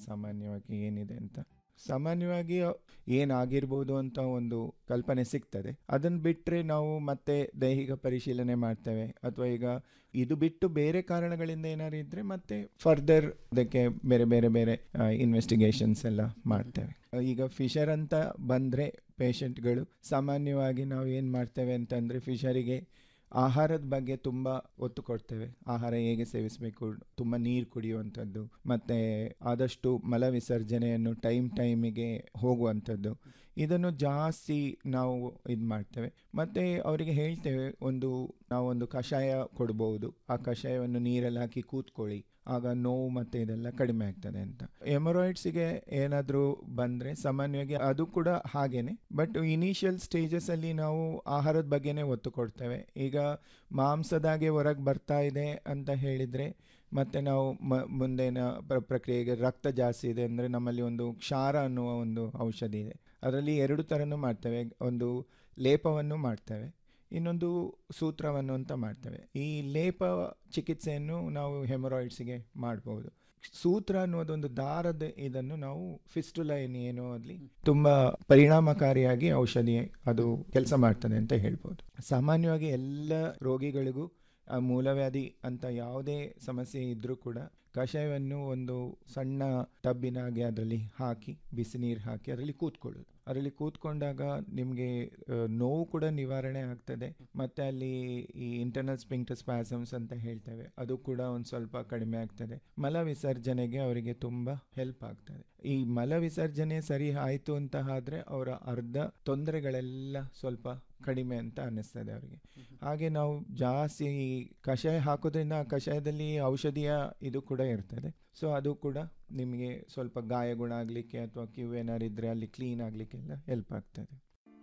ಸಾಮಾನ್ಯವಾಗಿ ಏನಿದೆ ಅಂತ ಸಾಮಾನ್ಯವಾಗಿ ಏನಾಗಿರ್ಬೋದು ಅಂತ ಒಂದು ಕಲ್ಪನೆ ಸಿಗ್ತದೆ ಅದನ್ನು ಬಿಟ್ಟರೆ ನಾವು ಮತ್ತೆ ದೈಹಿಕ ಪರಿಶೀಲನೆ ಮಾಡ್ತೇವೆ ಅಥವಾ ಈಗ ಇದು ಬಿಟ್ಟು ಬೇರೆ ಕಾರಣಗಳಿಂದ ಏನಾದ್ರು ಇದ್ದರೆ ಮತ್ತೆ ಫರ್ದರ್ ಅದಕ್ಕೆ ಬೇರೆ ಬೇರೆ ಬೇರೆ ಇನ್ವೆಸ್ಟಿಗೇಷನ್ಸ್ ಎಲ್ಲ ಮಾಡ್ತೇವೆ ಈಗ ಫಿಶರ್ ಅಂತ ಬಂದರೆ ಪೇಷಂಟ್ಗಳು ಸಾಮಾನ್ಯವಾಗಿ ನಾವು ಏನು ಮಾಡ್ತೇವೆ ಅಂತಂದರೆ ಫಿಶರಿಗೆ ಆಹಾರದ ಬಗ್ಗೆ ತುಂಬ ಒತ್ತು ಕೊಡ್ತೇವೆ ಆಹಾರ ಹೇಗೆ ಸೇವಿಸಬೇಕು ತುಂಬ ನೀರು ಕುಡಿಯುವಂಥದ್ದು ಮತ್ತು ಆದಷ್ಟು ಮಲ ವಿಸರ್ಜನೆಯನ್ನು ಟೈಮ್ ಟೈಮಿಗೆ ಹೋಗುವಂಥದ್ದು ಇದನ್ನು ಜಾಸ್ತಿ ನಾವು ಇದು ಮಾಡ್ತೇವೆ ಮತ್ತು ಅವರಿಗೆ ಹೇಳ್ತೇವೆ ಒಂದು ನಾವೊಂದು ಕಷಾಯ ಕೊಡ್ಬೋದು ಆ ಕಷಾಯವನ್ನು ನೀರಲ್ಲಿ ಹಾಕಿ ಕೂತ್ಕೊಳ್ಳಿ ಆಗ ನೋವು ಮತ್ತು ಇದೆಲ್ಲ ಕಡಿಮೆ ಆಗ್ತದೆ ಅಂತ ಎಮೊರಾಯ್ಡ್ಸಿಗೆ ಏನಾದರೂ ಬಂದರೆ ಸಾಮಾನ್ಯವಾಗಿ ಅದು ಕೂಡ ಹಾಗೇನೆ ಬಟ್ ಇನಿಷಿಯಲ್ ಸ್ಟೇಜಸಲ್ಲಿ ನಾವು ಆಹಾರದ ಬಗ್ಗೆನೇ ಒತ್ತು ಕೊಡ್ತೇವೆ ಈಗ ಮಾಂಸದಾಗೆ ಹೊರಗೆ ಬರ್ತಾ ಇದೆ ಅಂತ ಹೇಳಿದರೆ ಮತ್ತು ನಾವು ಮ ಮುಂದಿನ ಪ್ರ ಪ್ರಕ್ರಿಯೆಗೆ ರಕ್ತ ಜಾಸ್ತಿ ಇದೆ ಅಂದರೆ ನಮ್ಮಲ್ಲಿ ಒಂದು ಕ್ಷಾರ ಅನ್ನುವ ಒಂದು ಔಷಧಿ ಇದೆ ಅದರಲ್ಲಿ ಎರಡು ಥರನೂ ಮಾಡ್ತೇವೆ ಒಂದು ಲೇಪವನ್ನು ಮಾಡ್ತೇವೆ ಇನ್ನೊಂದು ಸೂತ್ರವನ್ನು ಅಂತ ಮಾಡ್ತೇವೆ ಈ ಲೇಪ ಚಿಕಿತ್ಸೆಯನ್ನು ನಾವು ಹೆಮರಾಯ್ಡ್ಸಿಗೆ ಮಾಡ್ಬೋದು ಸೂತ್ರ ಅನ್ನೋದೊಂದು ದಾರದ ಇದನ್ನು ನಾವು ಫಿಸ್ಟುಲಾ ಏನೋ ಅಲ್ಲಿ ತುಂಬ ಪರಿಣಾಮಕಾರಿಯಾಗಿ ಔಷಧಿ ಅದು ಕೆಲಸ ಮಾಡ್ತದೆ ಅಂತ ಹೇಳ್ಬೋದು ಸಾಮಾನ್ಯವಾಗಿ ಎಲ್ಲ ರೋಗಿಗಳಿಗೂ ಆ ಮೂಲವ್ಯಾಧಿ ಅಂತ ಯಾವುದೇ ಸಮಸ್ಯೆ ಇದ್ದರೂ ಕೂಡ ಕಷಾಯವನ್ನು ಒಂದು ಸಣ್ಣ ಟಬ್ಬಿನಾಗೆ ಅದರಲ್ಲಿ ಹಾಕಿ ಬಿಸಿ ನೀರು ಹಾಕಿ ಅದರಲ್ಲಿ ಕೂತ್ಕೊಳ್ಳೋದು ಅದರಲ್ಲಿ ಕೂತ್ಕೊಂಡಾಗ ನಿಮಗೆ ನೋವು ಕೂಡ ನಿವಾರಣೆ ಆಗ್ತದೆ ಮತ್ತು ಅಲ್ಲಿ ಈ ಇಂಟರ್ನಲ್ ಸ್ಪಿಂಕ್ಟರ್ ಸ್ಪ್ಯಾಸಮ್ಸ್ ಅಂತ ಹೇಳ್ತೇವೆ ಅದು ಕೂಡ ಒಂದು ಸ್ವಲ್ಪ ಕಡಿಮೆ ಆಗ್ತದೆ ಮಲ ವಿಸರ್ಜನೆಗೆ ಅವರಿಗೆ ತುಂಬ ಹೆಲ್ಪ್ ಆಗ್ತದೆ ಈ ಮಲ ವಿಸರ್ಜನೆ ಸರಿ ಆಯಿತು ಅಂತ ಆದ್ರೆ ಅವರ ಅರ್ಧ ತೊಂದರೆಗಳೆಲ್ಲ ಸ್ವಲ್ಪ ಕಡಿಮೆ ಅಂತ ಅನ್ನಿಸ್ತದೆ ಅವರಿಗೆ ಹಾಗೆ ನಾವು ಜಾಸ್ತಿ ಕಷಾಯ ಹಾಕೋದ್ರಿಂದ ಆ ಕಷಾಯದಲ್ಲಿ ಔಷಧಿಯ ಇದು ಕೂಡ ಇರ್ತದೆ ಸೊ ಅದು ಕೂಡ ನಿಮಗೆ ಸ್ವಲ್ಪ ಗಾಯ ಗುಣ ಆಗಲಿಕ್ಕೆ ಅಥವಾ ಕ್ಯೂ ಏನಾರು ಇದ್ದರೆ ಅಲ್ಲಿ ಕ್ಲೀನ್ ಆಗಲಿಕ್ಕೆಲ್ಲ ಹೆಲ್ಪ್ ಆಗ್ತದೆ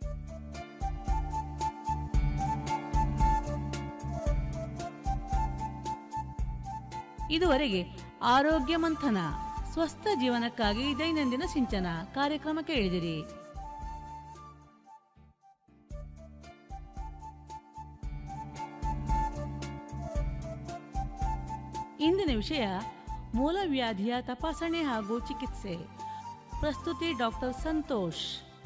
ಇದುವರೆಗೆ ಆರೋಗ್ಯ ಮಂಥನ ಸ್ವಸ್ಥ ಜೀವನಕ್ಕಾಗಿ ದೈನಂದಿನ ಸಿಂಚನ ಕಾರ್ಯಕ್ರಮ ಕೇಳಿದಿರಿ ಇಂದಿನ ವಿಷಯ ಮೂಲವ್ಯಾಧಿಯ ತಪಾಸಣೆ ಹಾಗೂ ಚಿಕಿತ್ಸೆ ಪ್ರಸ್ತುತಿ ಡಾಕ್ಟರ್ ಸಂತೋಷ್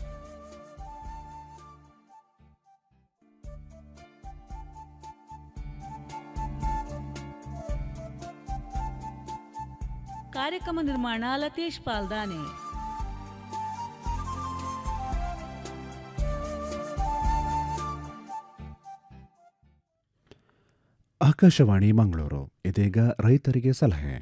ಕಾರ್ಯಕ್ರಮ ನಿರ್ಮಾಣ ಲತೇಶ್ ಪಾಲ್ದಾನೆ ಆಕಾಶವಾಣಿ ಮಂಗಳೂರು ಇದೀಗ ರೈತರಿಗೆ ಸಲಹೆ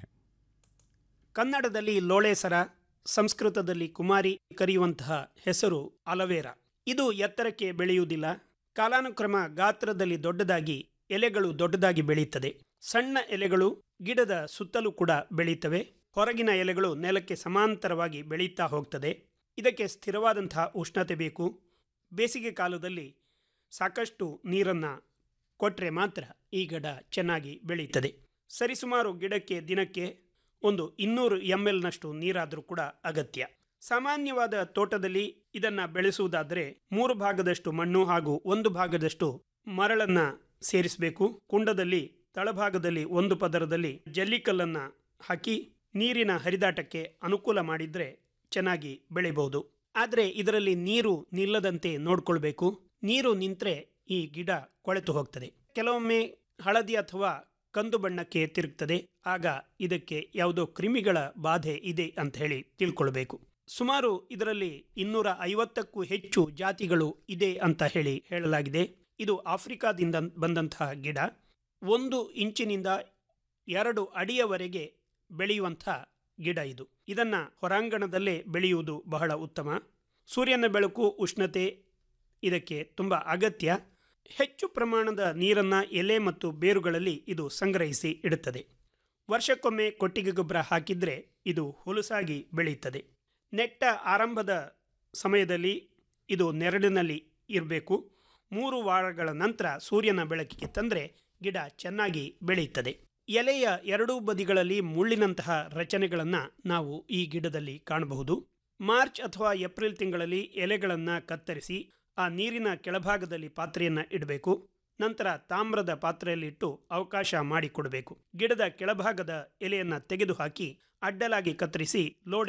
ಕನ್ನಡದಲ್ಲಿ ಲೋಳೆಸರ ಸಂಸ್ಕೃತದಲ್ಲಿ ಕುಮಾರಿ ಕರೆಯುವಂತಹ ಹೆಸರು ಅಲವೇರಾ ಇದು ಎತ್ತರಕ್ಕೆ ಬೆಳೆಯುವುದಿಲ್ಲ ಕಾಲಾನುಕ್ರಮ ಗಾತ್ರದಲ್ಲಿ ದೊಡ್ಡದಾಗಿ ಎಲೆಗಳು ದೊಡ್ಡದಾಗಿ ಬೆಳೆಯುತ್ತದೆ ಸಣ್ಣ ಎಲೆಗಳು ಗಿಡದ ಸುತ್ತಲೂ ಕೂಡ ಬೆಳೆಯುತ್ತವೆ ಹೊರಗಿನ ಎಲೆಗಳು ನೆಲಕ್ಕೆ ಸಮಾಂತರವಾಗಿ ಬೆಳೆಯುತ್ತಾ ಹೋಗ್ತದೆ ಇದಕ್ಕೆ ಸ್ಥಿರವಾದಂತಹ ಉಷ್ಣತೆ ಬೇಕು ಬೇಸಿಗೆ ಕಾಲದಲ್ಲಿ ಸಾಕಷ್ಟು ನೀರನ್ನು ಕೊಟ್ಟರೆ ಮಾತ್ರ ಈ ಗಿಡ ಚೆನ್ನಾಗಿ ಬೆಳೆಯುತ್ತದೆ ಸರಿಸುಮಾರು ಗಿಡಕ್ಕೆ ದಿನಕ್ಕೆ ಒಂದು ಇನ್ನೂರು ಎಂ ಎಲ್ನಷ್ಟು ನೀರಾದರೂ ಕೂಡ ಅಗತ್ಯ ಸಾಮಾನ್ಯವಾದ ತೋಟದಲ್ಲಿ ಇದನ್ನು ಬೆಳೆಸುವುದಾದರೆ ಮೂರು ಭಾಗದಷ್ಟು ಮಣ್ಣು ಹಾಗೂ ಒಂದು ಭಾಗದಷ್ಟು ಮರಳನ್ನು ಸೇರಿಸಬೇಕು ಕುಂಡದಲ್ಲಿ ತಳಭಾಗದಲ್ಲಿ ಒಂದು ಪದರದಲ್ಲಿ ಜಲ್ಲಿಕಲ್ಲನ್ನು ಹಾಕಿ ನೀರಿನ ಹರಿದಾಟಕ್ಕೆ ಅನುಕೂಲ ಮಾಡಿದರೆ ಚೆನ್ನಾಗಿ ಬೆಳೆಯಬಹುದು ಆದರೆ ಇದರಲ್ಲಿ ನೀರು ನಿಲ್ಲದಂತೆ ನೋಡ್ಕೊಳ್ಬೇಕು ನೀರು ನಿಂತರೆ ಈ ಗಿಡ ಕೊಳೆತು ಹೋಗ್ತದೆ ಕೆಲವೊಮ್ಮೆ ಹಳದಿ ಅಥವಾ ಕಂದು ಬಣ್ಣಕ್ಕೆ ತಿರುಗ್ತದೆ ಆಗ ಇದಕ್ಕೆ ಯಾವುದೋ ಕ್ರಿಮಿಗಳ ಬಾಧೆ ಇದೆ ಅಂತ ಹೇಳಿ ತಿಳ್ಕೊಳ್ಬೇಕು ಸುಮಾರು ಇದರಲ್ಲಿ ಇನ್ನೂರ ಐವತ್ತಕ್ಕೂ ಹೆಚ್ಚು ಜಾತಿಗಳು ಇದೆ ಅಂತ ಹೇಳಿ ಹೇಳಲಾಗಿದೆ ಇದು ಆಫ್ರಿಕಾದಿಂದ ಬಂದಂತಹ ಗಿಡ ಒಂದು ಇಂಚಿನಿಂದ ಎರಡು ಅಡಿಯವರೆಗೆ ಬೆಳೆಯುವಂಥ ಗಿಡ ಇದು ಇದನ್ನು ಹೊರಾಂಗಣದಲ್ಲೇ ಬೆಳೆಯುವುದು ಬಹಳ ಉತ್ತಮ ಸೂರ್ಯನ ಬೆಳಕು ಉಷ್ಣತೆ ಇದಕ್ಕೆ ತುಂಬ ಅಗತ್ಯ ಹೆಚ್ಚು ಪ್ರಮಾಣದ ನೀರನ್ನು ಎಲೆ ಮತ್ತು ಬೇರುಗಳಲ್ಲಿ ಇದು ಸಂಗ್ರಹಿಸಿ ಇಡುತ್ತದೆ ವರ್ಷಕ್ಕೊಮ್ಮೆ ಕೊಟ್ಟಿಗೆ ಗೊಬ್ಬರ ಹಾಕಿದರೆ ಇದು ಹುಲುಸಾಗಿ ಬೆಳೆಯುತ್ತದೆ ನೆಟ್ಟ ಆರಂಭದ ಸಮಯದಲ್ಲಿ ಇದು ನೆರಳಿನಲ್ಲಿ ಇರಬೇಕು ಮೂರು ವಾರಗಳ ನಂತರ ಸೂರ್ಯನ ಬೆಳಕಿಗೆ ತಂದರೆ ಗಿಡ ಚೆನ್ನಾಗಿ ಬೆಳೆಯುತ್ತದೆ ಎಲೆಯ ಎರಡೂ ಬದಿಗಳಲ್ಲಿ ಮುಳ್ಳಿನಂತಹ ರಚನೆಗಳನ್ನು ನಾವು ಈ ಗಿಡದಲ್ಲಿ ಕಾಣಬಹುದು ಮಾರ್ಚ್ ಅಥವಾ ಏಪ್ರಿಲ್ ತಿಂಗಳಲ್ಲಿ ಎಲೆಗಳನ್ನು ಕತ್ತರಿಸಿ ಆ ನೀರಿನ ಕೆಳಭಾಗದಲ್ಲಿ ಪಾತ್ರೆಯನ್ನು ಇಡಬೇಕು ನಂತರ ತಾಮ್ರದ ಪಾತ್ರೆಯಲ್ಲಿಟ್ಟು ಅವಕಾಶ ಮಾಡಿಕೊಡಬೇಕು ಗಿಡದ ಕೆಳಭಾಗದ ಎಲೆಯನ್ನು ತೆಗೆದುಹಾಕಿ ಅಡ್ಡಲಾಗಿ ಕತ್ತರಿಸಿ ಲೋಡ್